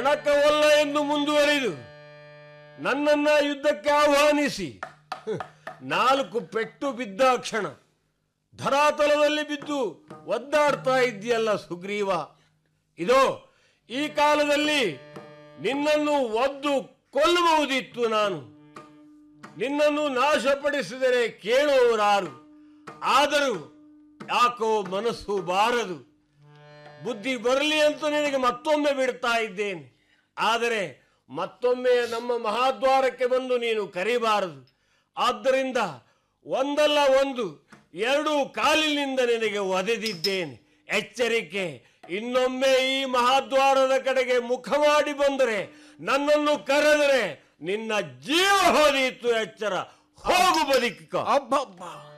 ಕಣಕವಲ್ಲ ಎಂದು ಮುಂದುವರಿದು ನನ್ನನ್ನ ಯುದ್ಧಕ್ಕೆ ಆಹ್ವಾನಿಸಿ ಹ್, ನಾಲ್ಕು ಪೆಟ್ಟು ಬಿದ್ದ ಕ್ಷಣ ಧರಾತಲದಲ್ಲಿ ಬಿದ್ದು ಒದ್ದಾಡ್ತಾ ಇದ್ದೀಯಲ್ಲ ಸುಗ್ರೀವ ಇದೋ ಈ ಕಾಲದಲ್ಲಿ ನಿನ್ನನ್ನು ಒದ್ದು ಕೊಲ್ಲಬಹುದಿತ್ತು ನಾನು ನಿನ್ನನ್ನು ನಾಶಪಡಿಸಿದರೆ ಕೇಳುವವರಾರು ಆದರೂ ಯಾಕೋ ಮನಸ್ಸು ಬಾರದು ಬುದ್ಧಿ ಬರಲಿ ಅಂತ ನಿನಗೆ ಮತ್ತೊಮ್ಮೆ ಬಿಡ್ತಾ ಇದ್ದೇನೆ ಆದರೆ ಮತ್ತೊಮ್ಮೆ ನಮ್ಮ ಮಹಾದ್ವಾರಕ್ಕೆ ಬಂದು ನೀನು ಕರಿಬಾರದು ಆದ್ದರಿಂದ ಒಂದಲ್ಲ ಒಂದು ಎರಡು ಕಾಲಿನಿಂದ ನಿನಗೆ ಒದೆದಿದ್ದೇನೆ ಎಚ್ಚರಿಕೆ ಇನ್ನೊಮ್ಮೆ ಈ ಮಹಾದ್ವಾರದ ಕಡೆಗೆ ಮುಖ ಮಾಡಿ ಬಂದರೆ ನನ್ನನ್ನು ಕರೆದರೆ ನಿನ್ನ ಜೀವ ಹೋದೀತು ಎಚ್ಚರ ಹೋಗು ಬದುಕಿಕ ಅಬ್ಬಬ್ಬ